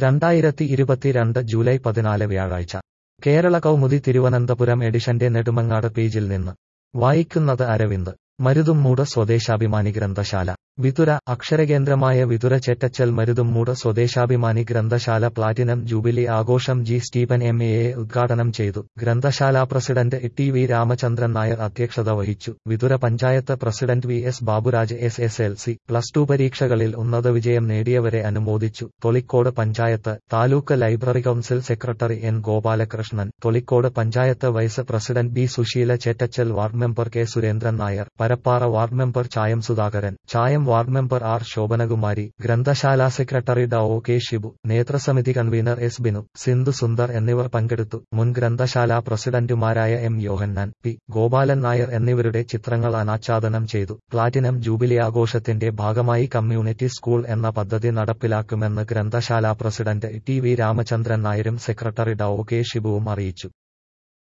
രണ്ടായിരത്തി ഇരുപത്തിരണ്ട് ജൂലൈ പതിനാല് വ്യാഴാഴ്ച കേരള കൗമുദി തിരുവനന്തപുരം എഡിഷന്റെ നെടുമങ്ങാട് പേജിൽ നിന്ന് വായിക്കുന്നത് അരവിന്ദ് മരുതുമ്മൂട് സ്വദേശാഭിമാനി ഗ്രന്ഥശാല വിതുര അക്ഷരകേന്ദ്രമായ വിതുര ചെറ്റച്ചൽ മരുതുമ്മൂട് സ്വദേശാഭിമാനി ഗ്രന്ഥശാല പ്ലാറ്റിനം ജൂബിലി ആഘോഷം ജി സ്റ്റീഫൻ എം എ ഉദ്ഘാടനം ചെയ്തു ഗ്രന്ഥശാല president T V Ramachandran Nair അധ്യക്ഷത വഹിച്ചു Vithura panchayat president V S Baburaj S S L C plus two പരീക്ഷകളിൽ ഉന്നത വിജയം നേടിയവരെ അനുമോദിച്ചു Tholicode panchayat taluk library council secretary N Gopalakrishnan Tholicode panchayat vice president B Susheela Chettachal ward member K Surendran Nair Parappara ward member Chayam Sudhakaran Chayam ward member R Shobhanakumari ഗ്രന്ഥശാല സെക്രട്ടറി ഡ ഒ കെ ഷിബു നേതൃസമിതി കൺവീനർ എസ് ബിനു സിന്ധു സുന്ദർ എന്നിവർ പങ്കെടുത്തു മുൻ ഗ്രന്ഥശാല പ്രസിഡന്റുമാരായ എം യോഹന്നാൻ പി ഗോപാലൻ നായർ എന്നിവരുടെ ചിത്രങ്ങൾ അനാച്ഛാദനം ചെയ്തു പ്ലാറ്റിനം ജൂബിലി ആഘോഷത്തിന്റെ ഭാഗമായി കമ്മ്യൂണിറ്റി സ്കൂൾ എന്ന പദ്ധതി നടപ്പിലാക്കുമെന്ന് ഗ്രന്ഥശാല പ്രസിഡന്റ് ടി വി രാമചന്ദ്രൻ നായരും സെക്രട്ടറി ഡ ഒ കെ ഷിബുവും അറിയിച്ചു